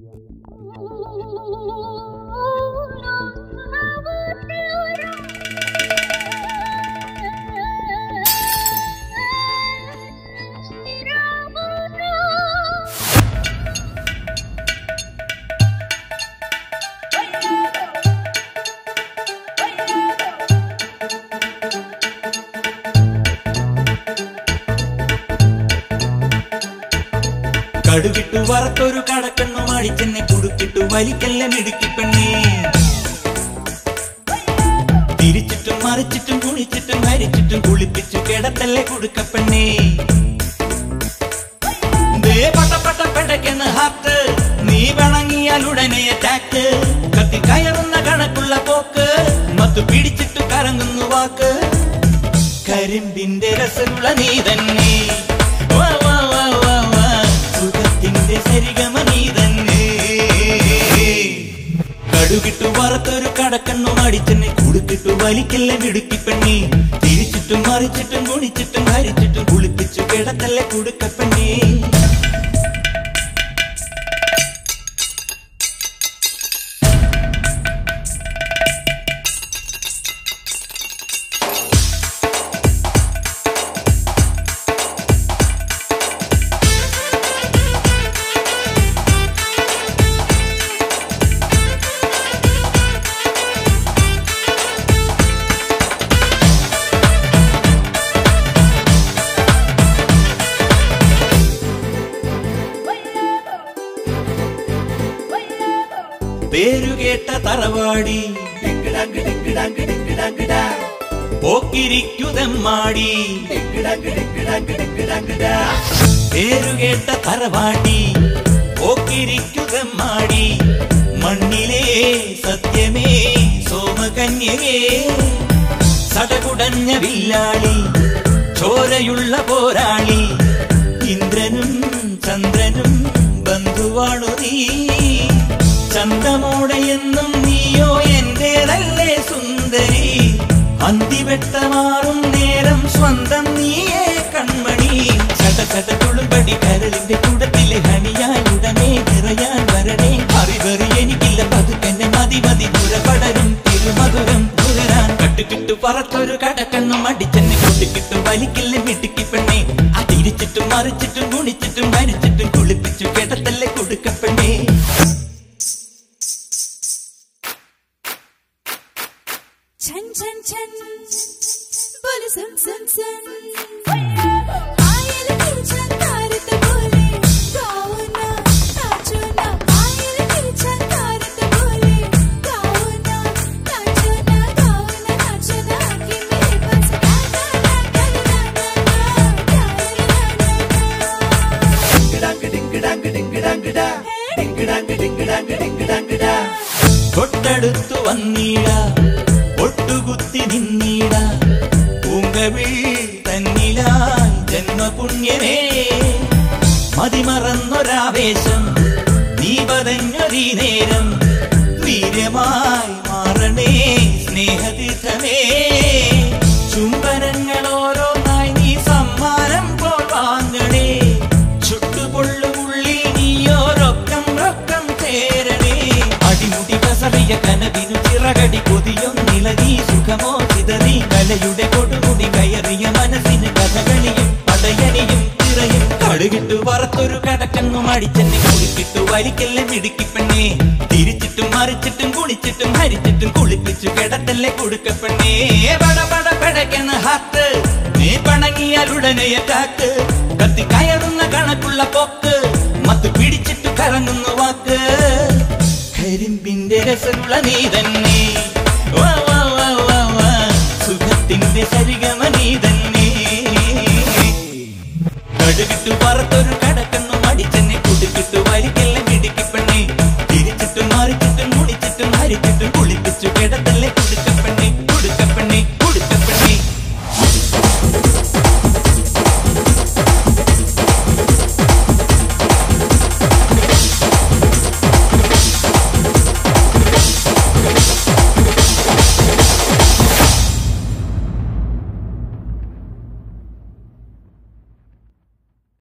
കടുകിട്ടു വറുത്തൊരു കടക്കണ്ണു മാടിച്ചെന്നെ കുടുക്കിട്ടു വലിക്കല്ല മിടുക്കി പെണ്ണേ തിരിച്ചിട്ടും മറിച്ചിട്ടും കുളിച്ചിട്ടും ഹരിച്ചിട്ടും കുളിപ്പിച്ചു കിടത്തല്ലേ കുടുക്കപ്പെണ്ണേ ദേ പട്ട പട്ട പെടയ്ക്കെന്ന് ഹാത്ത് നീ വണങ്ങിയാൽ ഉടനെ അറ്റാക്ക് കത്തി കയറുന്ന കണക്കുള്ള പോക്ക് മത്തു പിടിച്ചിട്ടു കറങ്ങുന്നു വാക്ക് കരിമ്പിന്റെ രസമുള്ള നീ തന്നെ വാ, വാ, വാ, വാ, വാ. സുഖത്തിന്റെ സരിഗമ നീ തന്നെ കടുകിട്ടു വറുത്തൊരു കടക്കണ്ണു മാടിച്ചെന്നെ കുടുക്കിട്ടു വലിക്കല്ല മിടുക്കി പെണ്ണി തിരിച്ചിട്ടും മറിച്ചിട്ടും കുണിച്ചിട്ടും ഹരിച്ചിട്ടും കുളിപ്പിച്ചു കിടത്തല്ലേ കുടുക്കപ്പെണ്ണി പേരുകേട്ട തറവാടി പോക്കിരിക്കുതമ്മാടി പേരുകേട്ട തറവാടി പോക്കിരിക്കുതമ്മാടി മണ്ണിലെ സത്യമേ സോമകന്യകേ സടകുടഞ്ഞ വില്ലാളി ചോരയുള്ള പോരാളി ഇന്ദ്രനും ചന്ദ്രനും ബന്ധുവാണു നീ ചന്തമോടെ എന്നും നീയോ എന്റേതല്ലേ സുന്ദരി അന്തിവെട്ടമാറും നേരം സ്വന്തം നീയേ കൺമണി ചട ചട തുളുമ്പടി കരളിന്റെ കൂടത്തിലെ ഹണിയാൻ ഉടനെ നിറയാൻ വരണേ അറിവറി എനിക്കില്ല പതുക്കെന്നെ മതി മതി പുറപടരും തിരുമധുരം പുലരാൻ കട്ടുകിട്ടു പറത്തൊരു കടക്കണ്ണും അടിച്ചെന്നെ കൊട്ടിക്കിട്ടു വലിക്കില്ല മിടുക്കി പെണ്ണേ അതിരിച്ചിട്ടും മറിച്ചിട്ടും കുണിച്ചിട്ടും മരിച്ചിട്ടും കുളിപ്പിച്ചു കിടത്തല്ലേ കൊടുക്കപ്പെണ്ണേ छन छन छन बोले सन सन सन पायल की छन तारत बोले गाओ ना नाचो ना पायल की छन तारत बोले गाओ ना नाचो ना गाओ ना नाचो ना कि मेरे पास गाना ना गाना ना തൊട്ടടുത്തു വന്നീട ഒട്ടുകുത്തി നിന്നീട പൂങ്കവിൾ തന്നിലായി ജന്മപുണ്യമേ മതിമറന്നൊരാവേശം നീ പതഞ്ഞൊരീ നേരം വീര്യമായി മാറണേ സ്നേഹതീർത്ഥമേ ചുംബനങ്ങൾ ഓരോന്നായി നീ സമ്മാനം പോൽ വാങ്ങണേ ചുട്ടുപൊള്ളുമുള്ളിൽ നീയോരൊക്കം റൊക്കം ചേരണേ അടിമുടി കസറിയ കനവിനു ചിറകടി കൊതിയൊന്നിളകി സുഖമോ ചിതറി കലയുടെ കൊടുമുടി കയറിയ മനസ്സിന് കഥകളിയും പടയണിയും തിറയും കടുകിട്ടു വറുത്തൊരു കടക്കണ്ണു മടിച്ചെന്നെ കുളിക്കിട്ടു വലിക്കല്ലേ മിടുക്കി പെണ്ണേ തിരിച്ചിട്ടും മറിച്ചിട്ടും കുളിച്ചിട്ടും ഹരിച്ചിട്ടും കുളിപ്പിച്ചു കിടത്തല്ലേ കൊടുക്കപ്പെണ്ണേ പട പട പടയ്ക്കണ ഹാത്ത് നീ പണങ്ങിയാൽ ഉടനെ അറ്റാക്ക് കത്തി കയറുന്ന കണക്കുള്ള പോക്ക് മത്ത് പിടിച്ചിട്ട് കറങ്ങുന്നു വാക്ക് കരിമ്പിന്റെ രസമുള്ള നീ തന്നെ